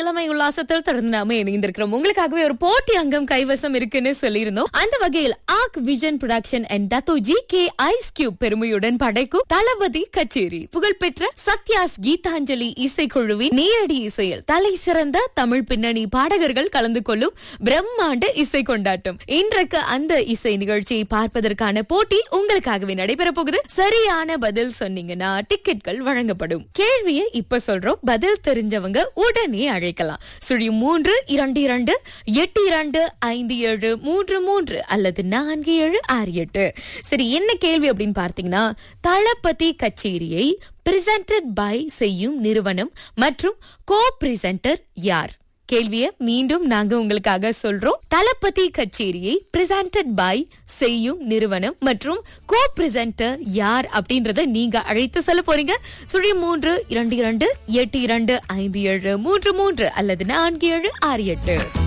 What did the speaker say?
இளமை உல்லாசத்தில் தொடர்ந்து நாம இணைந்திருக்கிறோம் உங்களுக்காகவே ஒரு போட்டி அங்கம் கைவசம் இருக்குன்னு சொல்லியிருந்தோம் அந்த வகையில் ஆக் vision production and Dato G K ice cube பெருமையுடன் படைக்கும் தளபதி கச்சேரி புகழ்பெற்ற சத்யாஸ் கீதாஞ்சலி இசைக்குழுவின் நேரடி இசையில் தலை சிறந்த தமிழ் பின்னணி பாடகர்கள் கலந்து கொள்ளும் பிரம்மாண்ட இசை கொண்டாட்டம் இன்றைக்கு அந்த இசை நிகழ்ச்சியை பார்ப்பதற்கான போட்டி உங்களுக்காகவே நடைபெற போகுது சரியான பதில் சொன்னீங்கன்னா டிக்கெட்கள் வழங்கப்படும் கேள்வியை இப்ப சொல்றோம் பதில் தெரிஞ்சவங்க உடனே அழைக்கலாம் சுழி மூன்று இரண்டு இரண்டு எட்டு இரண்டு ஐந்து ஏழு மூன்று மூன்று அல்லது நான்கு ஏழு ஆறு எட்டு சரி என்ன கேள்வி அப்படின்னு பார்த்தீங்கன்னா தளபதி கச்சேரியை பிரசன்டட் பை செய்யும் நிறுவனம் மற்றும் கோ பிரசன்டர் யார் கேள்வியை மீண்டும் நாங்க உங்களுக்காக சொல்றோம் தளபதி கச்சேரியை பிரசன்டட் பை செய்யும் நிறுவனம் மற்றும் கோ பிரசன்டர் யார் அப்படின்றத நீங்க அழைத்து சொல்ல போறீங்க சுழி மூன்று இரண்டு இரண்டு எட்டு இரண்டு ஐந்து ஏழு மூன்று மூன்று அல்லது நான்கு ஏழு ஆறு எட்டு